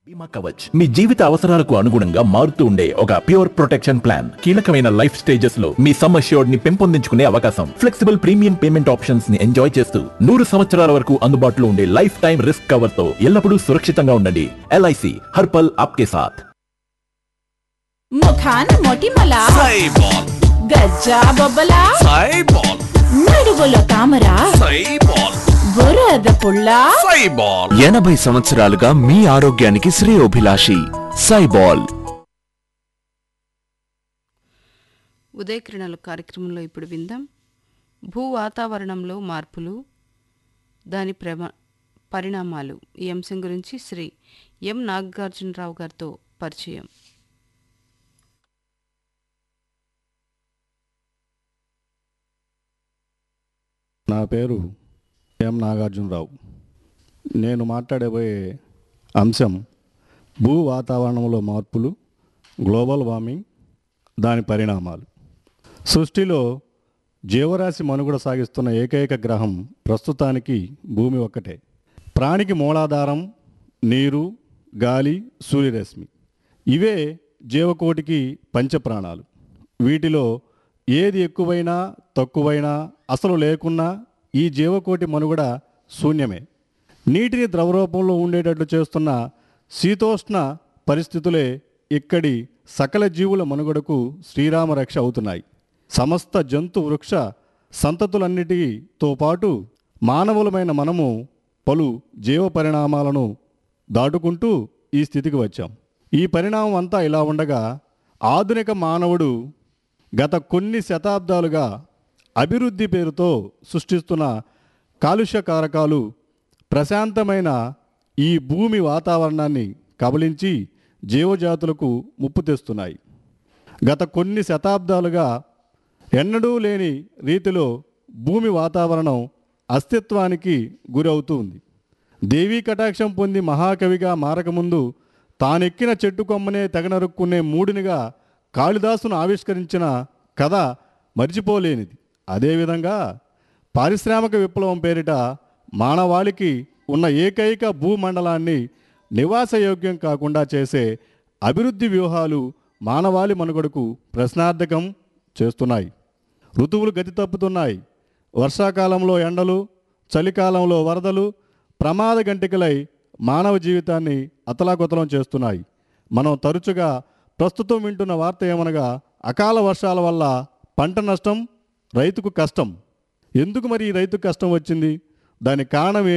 బీమా కవచ్ మీ జీవిత అవసరాలకు అనుగుణంగా మారుతూ ఉండే ఒక ప్యూర్ ప్రొటెక్షన్ ప్లాన్ కీలకమైన లైఫ్ స్టేజెస్ లో మీ సమ్ అష్యూర్డ్ ని పెంపొందించుకునే అవకాశం ఫ్లెక్సిబుల్ ప్రీమియం పేమెంట్ ఆప్షన్స్ ని ఎంజాయ్ చేస్తూ నూరు సంవత్సరాల వరకు అందుబాటులో ఉండే లైఫ్ టైం రిస్క్ కవర్ తో ఎల్లప్పుడూ సురక్షితంగా ఉండండి ఎల్ఐసి హర్పల్ ఆప్కే సాథ్ ముఖాన మొటిమల సైబాల్ గజ్జా బొబ్బల సైబాల్ నడువులో తామర సైబాల్ బురద పుల్ల సైబాల్ ఎనభై సంవత్సరాలుగా మీ ఆరోగ్యానికి శ్రేయోభిలాషి సైబాల్ ఉదయకిరణాలు కార్యక్రమంలో ఇప్పుడు విందాం భూ వాతావరణంలో మార్పులు దాని ప్రమ పరిణామాలు ఈ అంశం గురించి శ్రీ ఎం నాగార్జునరావు గారితో పరిచయం నా పేరు ఎం నాగార్జునరావు నేను మాట్లాడబోయే అంశం భూ వాతావరణంలో మార్పులు గ్లోబల్ వార్మింగ్ దాని పరిణామాలు సృష్టిలో జీవరాశి మనుగడ సాగిస్తున్న ఏకైక గ్రహం ప్రస్తుతానికి భూమి ఒక్కటే ప్రాణికి మూలాధారం నీరు గాలి సూర్యరశ్మి ఇవే జీవకోటికి పంచప్రాణాలు వీటిలో ఏది ఎక్కువైనా తక్కువైనా అసలు లేకున్నా ఈ జీవకోటి మనుగడ శూన్యమే నీటిని ద్రవరూపంలో ఉండేటట్లు చేస్తున్న శీతోష్ణ పరిస్థితులే ఇక్కడి సకల జీవుల మనుగడకు శ్రీరామ రక్ష అవుతున్నాయి సమస్త జంతు వృక్ష సంతతులన్నిటితో పాటు మానవులమైన మనము పలు జీవ పరిణామాలను దాటుకుంటూ ఈ స్థితికి వచ్చాం ఈ పరిణామం అంతా ఇలా ఉండగా ఆధునిక మానవుడు గత కొన్ని శతాబ్దాలుగా అభివృద్ధి పేరుతో సృష్టిస్తున్న కాలుష్య కారకాలు ప్రశాంతమైన ఈ భూమి వాతావరణాన్ని కబలించి జీవజాతులకు ముప్పు తెస్తున్నాయి గత కొన్ని శతాబ్దాలుగా ఎన్నడూ లేని రీతిలో భూమి వాతావరణం అస్తిత్వానికి గురవుతూ ఉంది దేవీ కటాక్షం పొంది మహాకవిగా మారకముందు తానెక్కిన చెట్టు కొమ్మనే తెగనరుక్కునే మూడినిగా కాళిదాసును ఆవిష్కరించిన కథ మర్చిపోలేనిది అదేవిధంగా పారిశ్రామిక విప్లవం పేరిట మానవాళికి ఉన్న ఏకైక భూమండలాన్ని నివాసయోగ్యం కాకుండా చేసే అభివృద్ధి వ్యూహాలు మానవాళి మనుగడకు ప్రశ్నార్థకం చేస్తున్నాయి ఋతువులు గతి తప్పుతున్నాయి వర్షాకాలంలో ఎండలు చలికాలంలో వరదలు ప్రమాద గంటికలై మానవ జీవితాన్ని అతలాకుతలం చేస్తున్నాయి మనం తరచుగా ప్రస్తుతం వింటున్న వార్త ఏమనగా అకాల వర్షాల వల్ల పంట నష్టం రైతుకు కష్టం ఎందుకు మరి ఈ రైతుకు కష్టం వచ్చింది దానికి కారణం